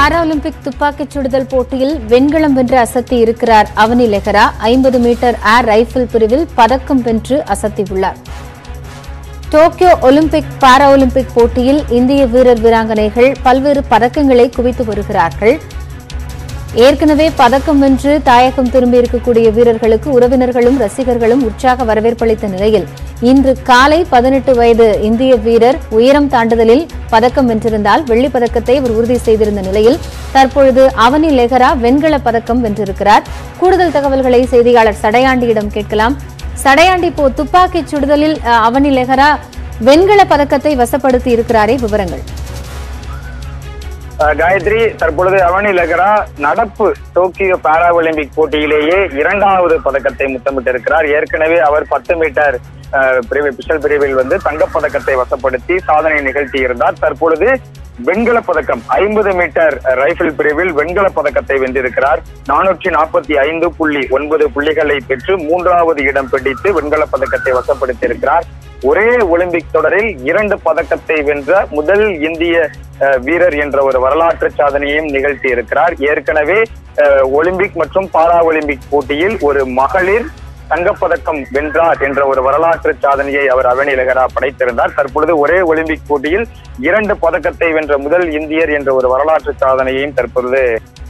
Paralympic துப்பாக்கிச் சுடுதல் போட்டியில் வெண்கலம் வென்று அசத்தி இருக்கிறார் அவனி லெஹரா ஐம்பது மீட்டர் ஏர் ரைபிள் பிரிவில் பதக்கம் வென்று அசத்தியுள்ளார் டோக்கியோ ஒலிம்பிக் பாரா ஒலிம்பிக் போட்டியில் இந்திய வீரர் வீராங்கனைகள் பல்வேறு பதக்கங்களை குவித்து வருகிறார்கள் ஏற்கனவே பதக்கம் வென்று தாயகம் திரும்பி இருக்கக்கூடிய வீரர்களுக்கு உறவினர்களும் ரசிகர்களும் உற்சாக வரவேற்பளித்த நிலையில் இன்று காலை பதினெட்டு வயது இந்திய வீரர் உயரம் தாண்டுதலில் பதக்கம் வென்றிருந்தால் வெள்ளிப் பதக்கத்தை அவர் உறுதி செய்திருந்த நிலையில் தற்பொழுது அவனி லெஹரா வெண்கல பதக்கம் வென்றிருக்கிறார் கூடுதல் தகவல்களை செய்தியாளர் சடையாண்டியிடம் கேட்கலாம் சடையாண்டி இப்போ துப்பாக்கிச் சுடுதலில் அஹ், அவனி லெஹரா வெண்கல பதக்கத்தை வசப்படுத்தி இருக்கிறாரே விவரங்கள் அஹ் காயத்ரி தற்பொழுது அவனி லெகரா நடப்பு டோக்கியோ பாரா ஒலிம்பிக் போட்டியிலேயே இரண்டாவது பதக்கத்தை முத்தமிட்டிருக்கிறார் ஏற்கனவே அவர் பத்து மீட்டர் அஹ், பிரிவு பிஷல் பிரிவில் வந்து தங்கப்பதக்கத்தை வசப்படுத்தி சாதனை நிகழ்த்தி இருந்தார் தற்பொழுது வெண்கல பதக்கம் ஐம்பது மீட்டர் ரைபிள் பிரிவில் வெண்கல பதக்கத்தை வென்றிருக்கிறார் நானூற்றி நாற்பத்தி ஐந்து புள்ளி ஒன்பது புள்ளிகளை பெற்று மூன்றாவது இடம் பிடித்து வெண்கல பதக்கத்தை வசப்படுத்தியிருக்கிறார் ஒரே ஒலிம்பிக் தொடரில் இரண்டு பதக்கத்தை வென்ற முதல் இந்திய அஹ், வீரர் என்ற ஒரு வரலாற்று சாதனையையும் நிகழ்த்தி இருக்கிறார் ஏற்கனவே அஹ், ஒலிம்பிக் மற்றும் பாரா ஒலிம்பிக் போட்டியில் ஒரு மகளிர் தங்கப்பதக்கம் வென்றார் என்ற ஒரு வரலாற்று சாதனையை அவர் அவனி லெஹரா படைத்திருந்தார் தற்பொழுது ஒரே ஒலிம்பிக் போட்டியில் இரண்டு பதக்கத்தை வென்ற முதல் இந்தியர் என்ற ஒரு வரலாற்று சாதனையையும் தற்பொழுது